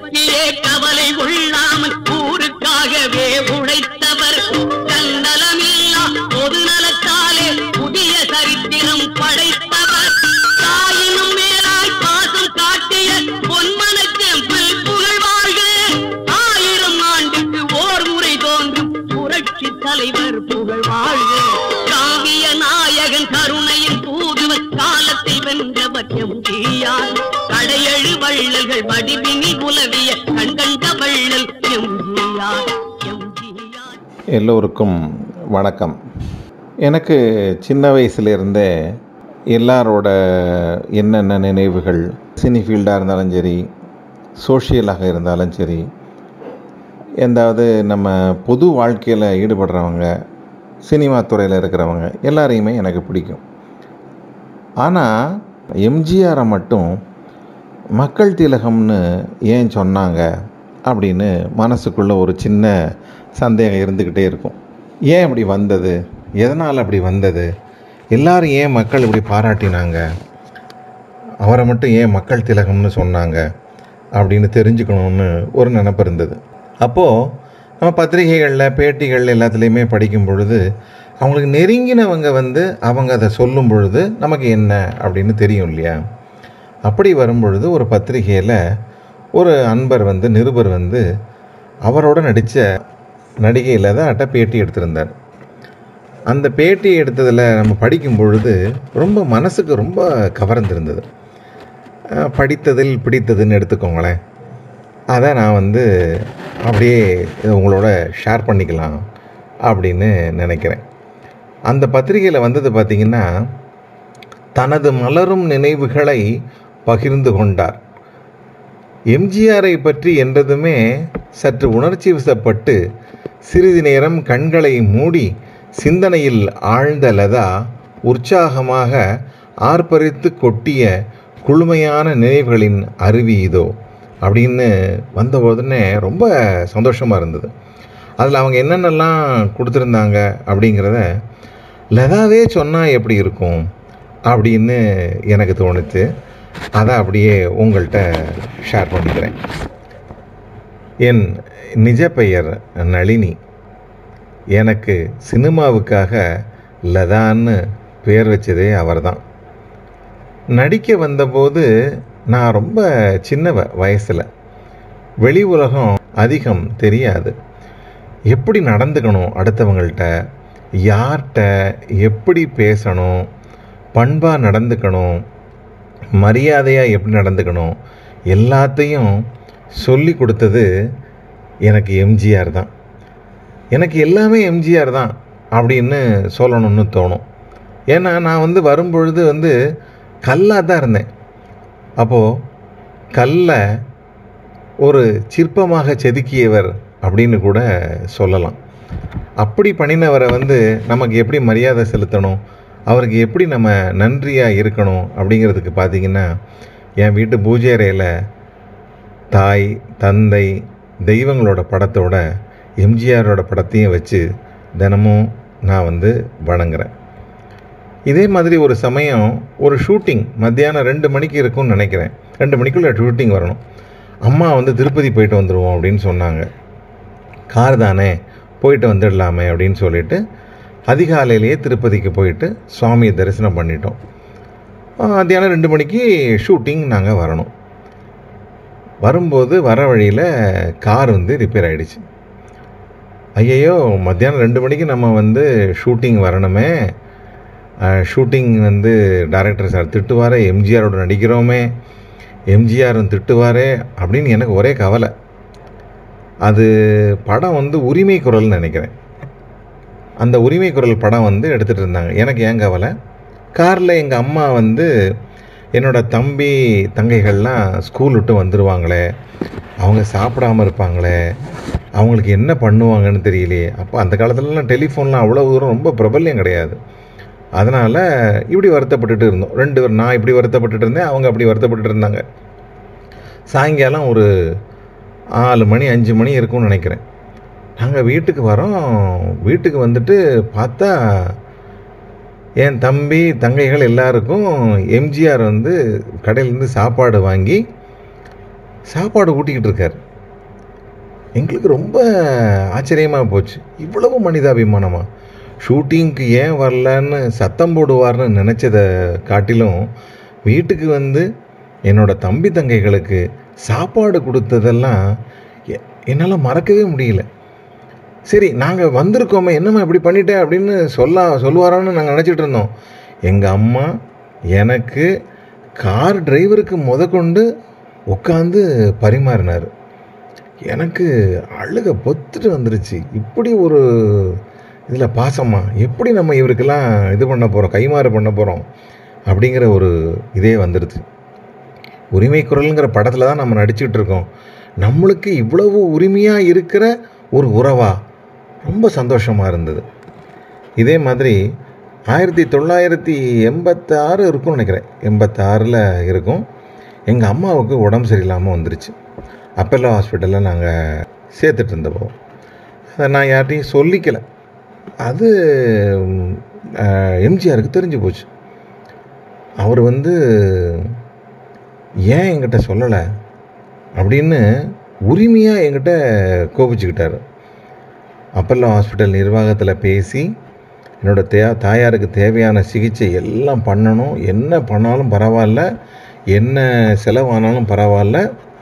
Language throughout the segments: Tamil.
பற்றியே கவலை கொள்ளாமல் ஊருக்காகவே உழைத்தவர் தன்னலமில்லா பொது நலத்தாலே புதிய சரித்திரம் படைத்தவர் தாயினும் மேலாய் பாசம் காட்டிய பொன்மனச் செம்பில் புகழ் வாழ்க ஆயிரம் ஆண்டுக்கு ஓர் முறை தோன்றும் புரட்சி தலைவர் புகழ் வாழ்க காவிய நாயகன் கருணையின் தூதுவர் காலத்தை வென்றவர் எம்ஜிஆர் கடையழு வள்ளல்கள் வடிவினி உலவிய கண்கண்ட வள்ளல் எம்ஜிஆர் எம்ஜிஆர் எல்லோருக்கும் வணக்கம் எனக்கு சின்ன வயசுலேருந்தே எல்லாரோட என்னென்ன நினைவுகள் சினி ஃபீல்டாக இருந்தாலும் சரி சோஷியலாக இருந்தாலும் சரி எந்தாவது நம்ம பொது வாழ்க்கையில் ஈடுபடுறவங்க சினிமா துறையில் இருக்கிறவங்க எல்லாரையுமே எனக்கு பிடிக்கும் ஆனால் எம்ஜிஆரை மட்டும் மக்கள் திலகம்னு ஏன் சொன்னாங்க அப்படின்னு மனசுக்குள்ளே ஒரு சின்ன சந்தேகம் இருந்துக்கிட்டே இருக்கும் ஏன் இப்படி வந்தது எதனால் அப்படி வந்தது எல்லாரும் ஏன் மக்கள் இப்படி பாராட்டினாங்க அவரை மட்டும் ஏன் மக்கள் திலகம்னு சொன்னாங்க அப்படின்னு தெரிஞ்சுக்கணும்னு ஒரு நினப்பு இருந்தது அப்போது நம்ம பத்திரிகைகளில் பேட்டிகள் எல்லாத்துலேயுமே படிக்கும் பொழுது அவங்களுக்கு நெருங்கினவங்க வந்து அவங்க அதை சொல்லும் பொழுது நமக்கு என்ன அப்படின்னு தெரியும் இல்லையா அப்படி வரும் பொழுது ஒரு பத்திரிகையில் ஒரு அன்பர் வந்து நிருபர் வந்து அவரோட நடித்த நடிகையில் தான் அட்ட பேட்டி எடுத்திருந்தார் அந்த பேட்டி எடுத்ததில் நம்ம படிக்கும் பொழுது ரொம்ப மனசுக்கு ரொம்ப கவர்ந்திருந்தது அஹ் படித்ததில் பிடித்ததுன்னு எடுத்துக்கோங்களேன் அதை நான் வந்து அப்படியே இதை உங்களோட ஷேர் பண்ணிக்கலாம் அப்படின்னு நினைக்கிறேன் அந்த பத்திரிகையில் வந்தது பார்த்திங்கன்னா தனது மலரும் நினைவுகளை பகிர்ந்து கொண்டார் எம்ஜிஆரை பற்றி என்றதுமே சற்று உணர்ச்சி வசப்பட்டு சிறிது நேரம் கண்களை மூடி சிந்தனையில் ஆழ்ந்த லதா உற்சாகமாக ஆர்ப்பரித்து கொட்டிய குளுமையான நினைவுகளின் அருவி இதோ அப்படின்னு வந்த உடனே ரொம்ப சந்தோஷமாக இருந்தது அதில் அவங்க என்னென்னலாம் கொடுத்துருந்தாங்க அப்படிங்கிறத லதாவே சொன்னால் எப்படி இருக்கும் அப்படின்னு எனக்கு தோணுச்சு அதை அப்படியே உங்கள்கிட்ட ஷேர் பண்ணிக்கிறேன் என் நிஜ பெயர் நளினி எனக்கு சினிமாவுக்காக லதான்னு பேர் வச்சதே அவர்தான் நடிக்க வந்தபோது நான் ரொம்ப சின்னவ வயசில் வெளி உலகம் அதிகம் தெரியாது எப்படி நடந்துக்கணும் அடுத்தவங்கள்ட்ட யார்கிட்ட எப்படி பேசணும் பண்பாக நடந்துக்கணும் மரியாதையாக எப்படி நடந்துக்கணும் எல்லாத்தையும் சொல்லி கொடுத்தது எனக்கு எம்ஜிஆர் தான் எனக்கு எல்லாமே எம்ஜிஆர் தான் அப்படின்னு சொல்லணும்னு தோணும் ஏன்னா நான் வந்து வரும்பொழுது வந்து கல்லாக தான் இருந்தேன் அப்போது கல்லை ஒரு சிற்பமாக செதுக்கியவர் அப்படின்னு கூட சொல்லலாம் அப்படி பண்ணினவரை வந்து நமக்கு எப்படி மரியாதை செலுத்தணும் அவருக்கு எப்படி நம்ம நன்றியாக இருக்கணும் அப்படிங்கிறதுக்கு பார்த்தீங்கன்னா என் வீட்டு பூஜை அறையில் தாய் தந்தை தெய்வங்களோட படத்தோட எம்ஜிஆரோட படத்தையும் வச்சு தினமும் நான் வந்து வணங்குறேன் இதே மாதிரி ஒரு சமயம் ஒரு ஷூட்டிங் மத்தியானம் ரெண்டு மணிக்கு இருக்கும்னு நினைக்கிறேன் ரெண்டு மணிக்குள்ளே ஷூட்டிங் வரணும் அம்மா வந்து திருப்பதி போயிட்டு வந்துடுவோம் அப்படின்னு சொன்னாங்க கார் தானே போயிட்டு வந்துடலாமே அப்படின்னு சொல்லிட்டு அதிகாலையிலேயே திருப்பதிக்கு போயிட்டு சுவாமியை தரிசனம் பண்ணிட்டோம் மத்தியானம் ரெண்டு மணிக்கு ஷூட்டிங் நாங்கள் வரணும் வரும்போது வர வழியில் கார் வந்து ரிப்பேர் ஆகிடுச்சு ஐயையோ மத்தியானம் ரெண்டு மணிக்கு நம்ம வந்து ஷூட்டிங் வரணுமே ஷூட்டிங் வந்து டைரக்டர் சார் திட்டுவாரே எம்ஜிஆரோட நடிக்கிறோமே எம்ஜிஆரும் திட்டுவாரே அப்படின்னு எனக்கு ஒரே கவலை அது படம் வந்து உரிமை குரல்னு நினைக்கிறேன் அந்த உரிமை குரல் படம் வந்து எடுத்துகிட்டு இருந்தாங்க எனக்கு ஏன் கவலை காரில் எங்கள் அம்மா வந்து என்னோடய தம்பி தங்கைகள்லாம் ஸ்கூல் விட்டு வந்துடுவாங்களே அவங்க சாப்பிடாம இருப்பாங்களே அவங்களுக்கு என்ன பண்ணுவாங்கன்னு தெரியலையே அப்போ அந்த காலத்துலலாம் டெலிஃபோன்லாம் அவ்வளோ தூரம் ரொம்ப பிரபல்யம் கிடையாது அதனால் இப்படி வருத்தப்பட்டுட்டு இருந்தோம் ரெண்டு பேர் நான் இப்படி வருத்தப்பட்டுட்டு இருந்தேன் அவங்க அப்படி வருத்தப்பட்டுட்டு இருந்தாங்க சாயங்காலம் ஒரு நாலு மணி அஞ்சு மணி இருக்கும்னு நினைக்கிறேன் நாங்கள் வீட்டுக்கு வரோம் வீட்டுக்கு வந்துட்டு பார்த்தா என் தம்பி தங்கைகள் எல்லாருக்கும் எம்ஜிஆர் வந்து கடையிலேருந்து சாப்பாடு வாங்கி சாப்பாடு ஊட்டிக்கிட்டு இருக்கார் எங்களுக்கு ரொம்ப ஆச்சரியமாக போச்சு இவ்வளவு மனிதாபிமானமா ஷூட்டிங்க்கு ஏன் வரலன்னு சத்தம் போடுவார்னு நினச்சதை காட்டிலும் வீட்டுக்கு வந்து என்னோட தம்பி தங்கைகளுக்கு சாப்பாடு கொடுத்ததெல்லாம் எ- என்னால் மறக்கவே முடியல சரி நாங்கள் வந்திருக்கோமே என்னம்மா இப்படி பண்ணிட்டே அப்படின்னு சொல்ல சொல்லுவாரான்னு நாங்கள் நினச்சிட்டு இருந்தோம் எங்கள் அம்மா எனக்கு கார் டிரைவருக்கு முத கொண்டு உட்காந்து பரிமாறினார் எனக்கு அழுக பொத்துட்டு வந்துருச்சு இப்படி ஒரு இதில் பாசமா எப்படி நம்ம இவருக்கெல்லாம் இது பண்ண போகிறோம் கைமாறு பண்ண போகிறோம் அப்படிங்கிற ஒரு இதே வந்துடுது உரிமை குரலுங்கிற படத்தில் தான் நம்ம நடிச்சுக்கிட்டு இருக்கோம் நம்மளுக்கு இவ்வளவு உரிமையாக இருக்கிற ஒரு உறவா ரொம்ப சந்தோஷமாக இருந்தது இதே மாதிரி ஆயிரத்தி தொள்ளாயிரத்தி எண்பத்தாறு இருக்கும்னு நினைக்கிறேன் எண்பத்தாறில் இருக்கும் எங்கள் அம்மாவுக்கு உடம்பு சரியில்லாமல் வந்துருச்சு அப்பல்லோ ஹாஸ்பிட்டலில் நாங்கள் சேர்த்துட்டு இருந்தப்போ அதை நான் யார்ட்டையும் சொல்லிக்கல அது ம், அஹ், எம்ஜிஆருக்கு தெரிஞ்சு போச்சு அவர் வந்து ஏன் என்கிட்ட சொல்லலை அப்படின்னு உரிமையாக என்கிட்ட கோபிச்சுக்கிட்டாரு அப்பல்லோ ஹாஸ்பிட்டல் நிர்வாகத்தில் பேசி என்னோட தே தாயாருக்கு தேவையான சிகிச்சை எல்லாம் பண்ணணும் என்ன பண்ணாலும் பரவாயில்ல என்ன செலவானாலும் பரவாயில்ல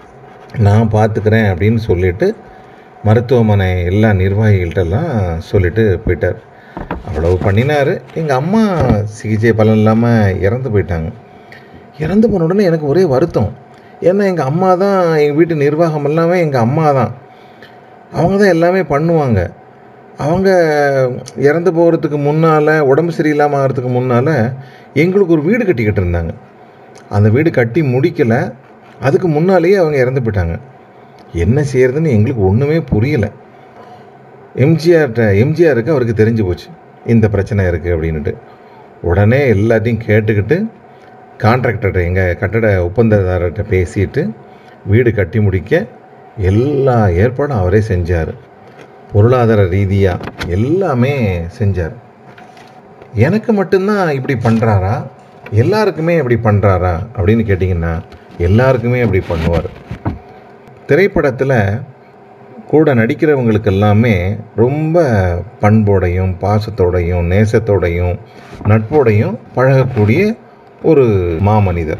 நான் பார்த்துக்கிறேன் அப்படின்னு சொல்லிட்டு மருத்துவமனை எல்லா நிர்வாகிகள்கிட்டலாம் சொல்லிட்டு போயிட்டார் அவ்வளவு பண்ணினார் எங்கள் அம்மா சிகிச்சை பலன் இல்லாமல் இறந்து போயிட்டாங்க இறந்து போன உடனே எனக்கு ஒரே வருத்தம் ஏன்னா எங்கள் அம்மா தான் எங்கள் வீட்டு நிர்வாகம் எல்லாமே எங்கள் அம்மா தான் அவங்க தான் எல்லாமே பண்ணுவாங்க அவங்க இறந்து போகிறதுக்கு முன்னால் உடம்பு சரியில்லாமல் ஆகிறதுக்கு முன்னால் எங்களுக்கு ஒரு வீடு கட்டிக்கிட்டு இருந்தாங்க அந்த வீடு கட்டி முடிக்கலை அதுக்கு முன்னாலேயே அவங்க இறந்து போயிட்டாங்க என்ன செய்யறதுன்னு எங்களுக்கு ஒன்றுமே புரியலை எம்ஜிஆர்கிட்ட எம்ஜிஆருக்கு அவருக்கு தெரிஞ்சு போச்சு இந்த பிரச்சனை இருக்குது அப்படின்ட்டு உடனே எல்லாத்தையும் கேட்டுக்கிட்டு கான்ட்ராக்டர்கிட்ட எங்கள் கட்டட ஒப்பந்ததாரர்கிட்ட பேசிட்டு வீடு கட்டி முடிக்க எல்லா ஏற்பாடும் அவரே செஞ்சார் பொருளாதார ரீதியாக எல்லாமே செஞ்சார் எனக்கு மட்டும்தான் இப்படி பண்ணுறாரா எல்லாருக்குமே இப்படி பண்ணுறாரா அப்படின்னு கேட்டிங்கன்னா எல்லாருக்குமே அப்படி பண்ணுவார் திரைப்படத்தில் கூட நடிக்கிறவங்களுக்கு எல்லாமே ரொம்ப பண்போடையும் பாசத்தோடையும் நேசத்தோடையும் நட்போடையும் பழகக்கூடிய ஒரு மாமனிதர்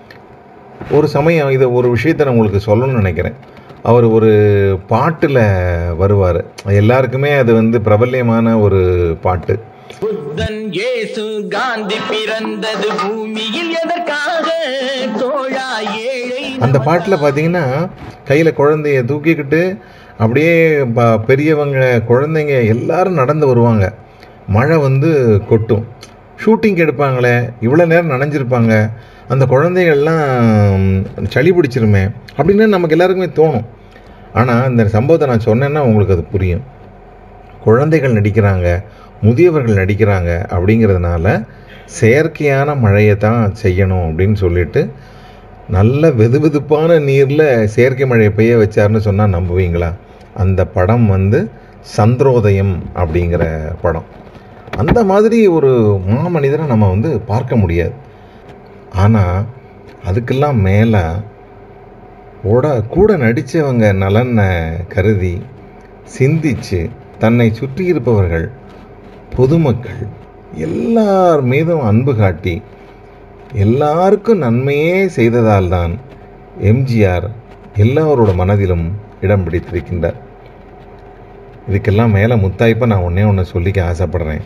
ஒரு சமயம் இதை ஒரு விஷயத்தை நான் உங்களுக்கு சொல்லணும்னு நினைக்கிறேன் அவர் ஒரு பாட்டில் வருவார் எல்லாருக்குமே அது வந்து பிரபல்யமான ஒரு பாட்டு புத்தன் இயேசு காந்தி பிறந்தது பூமியில் எதற்காக தோழா ஏழை அந்த பாட்டில் பார்த்தீங்கன்னா கையில் குழந்தைய தூக்கிக்கிட்டு அப்படியே ப- பெரியவங்க குழந்தைங்க எல்லாரும் நடந்து வருவாங்க மழை வந்து கொட்டும் ஷூட்டிங் எடுப்பாங்களே இவ்வளோ நேரம் நனைஞ்சிருப்பாங்க அந்த குழந்தைகள்லாம் சளி பிடிச்சிருமே அப்படின்னு நமக்கு எல்லாருக்குமே தோணும் ஆனால் இந்த சம்பவத்தை நான் சொன்னேன்னா உங்களுக்கு அது புரியும் குழந்தைகள் நடிக்கிறாங்க முதியவர்கள் நடிக்கிறாங்க அப்படிங்கிறதுனால செயற்கையான மழையை தான் செய்யணும் அப்படின்னு சொல்லிட்டு நல்ல வெதுவெதுப்பான நீரில் செயற்கை மழையை பெய்ய வச்சாருன்னு சொன்னால் நம்புவீங்களா அந்த படம் வந்து சந்திரோதயம் அப்படிங்கிற படம் அந்த மாதிரி ஒரு மாமனிதரை நம்ம வந்து பார்க்க முடியாது ஆனால் அதுக்கெல்லாம் மேலே ஓட கூட நடித்தவங்க நலனை கருதி சிந்திச்சு தன்னை சுற்றி இருப்பவர்கள் பொதுமக்கள் எல்லார் மீதும் அன்பு காட்டி எல்லாருக்கும் நன்மையே செய்ததால் தான் எம்ஜிஆர் எல்லாரோட மனதிலும் இடம் பிடித்திருக்கின்றார் இதுக்கெல்லாம் மேலே முத்தாய்ப்பாக நான் ஒன்றே ஒன்று சொல்லிக்க ஆசைப்படுறேன்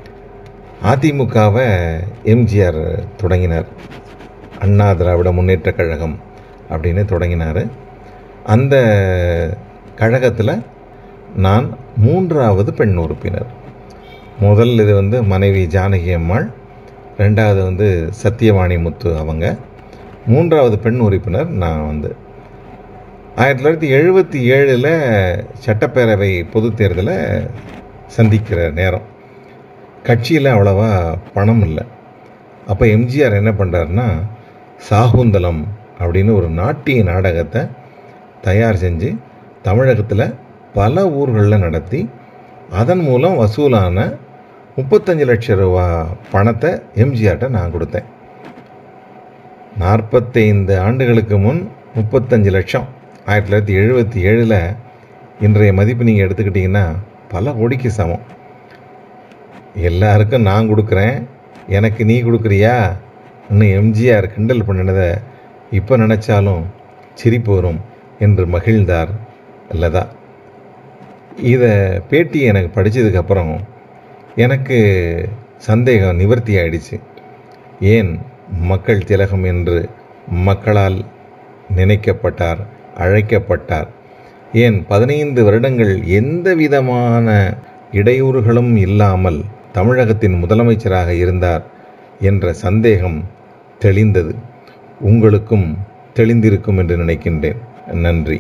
அதிமுகவை எம்ஜிஆர் தொடங்கினார் அண்ணா திராவிட முன்னேற்றக் கழகம் அப்படின்னு தொடங்கினார் அந்த கழகத்தில் நான் மூன்றாவது பெண் உறுப்பினர் முதல் இது வந்து மனைவி ஜானகி அம்மாள் ரெண்டாவது வந்து சத்தியவாணி முத்து அவங்க மூன்றாவது பெண் உறுப்பினர் நான் வந்து ஆயிரத்தி தொள்ளாயிரத்தி எழுபத்தி ஏழில் சட்டப்பேரவை பொதுத் தேர்தலை சந்திக்கிற நேரம் கட்சியில் அவ்வளவா பணம் இல்லை அப்போ எம்ஜிஆர் என்ன பண்ணுறாருன்னா சாகுந்தலம் அப்படின்னு ஒரு நாட்டிய நாடகத்தை தயார் செஞ்சு தமிழகத்தில் பல ஊர்களில் நடத்தி அதன் மூலம் வசூலான முப்பத்தஞ்சு லட்சம் ரூபா பணத்தை எம்ஜிஆர்கிட்ட நான் கொடுத்தேன் நாற்பத்தைந்து ஆண்டுகளுக்கு முன் முப்பத்தஞ்சு லட்சம் ஆயிரத்தி தொள்ளாயிரத்தி எழுபத்தி ஏழில் இன்றைய மதிப்பு நீங்கள் எடுத்துக்கிட்டிங்கன்னா பல கோடிக்கு சமம் எல்லாருக்கும் நான் கொடுக்குறேன் எனக்கு நீ கொடுக்குறியா இன்னும் எம்ஜிஆர் கிண்டல் பண்ணினதை இப்போ நினச்சாலும் சிரிப்பு வரும் என்று மகிழ்ந்தார் லதா இதை பேட்டி எனக்கு படித்ததுக்கப்புறம் எனக்கு சந்தேகம் நிவர்த்தி ஆயிடுச்சு ஏன் மக்கள் திலகம் என்று மக்களால் நினைக்கப்பட்டார் அழைக்கப்பட்டார் ஏன் பதினைந்து வருடங்கள் எந்த விதமான இடையூறுகளும் இல்லாமல் தமிழகத்தின் முதலமைச்சராக இருந்தார் என்ற சந்தேகம் தெளிந்தது உங்களுக்கும் தெளிந்திருக்கும் என்று நினைக்கின்றேன் நன்றி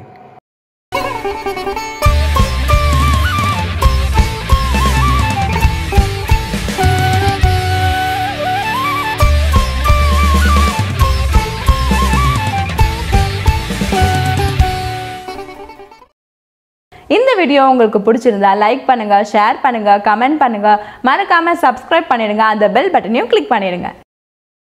இந்த வீடியோ உங்களுக்கு பிடிச்சிருந்தா லைக் பண்ணுங்க ஷேர் பண்ணுங்க கமெண்ட் பண்ணுங்க மறக்காம சப்ஸ்கிரைப் பண்ணிடுங்க அந்த பெல் பட்டனையும் கிளிக் பண்ணிடுங்க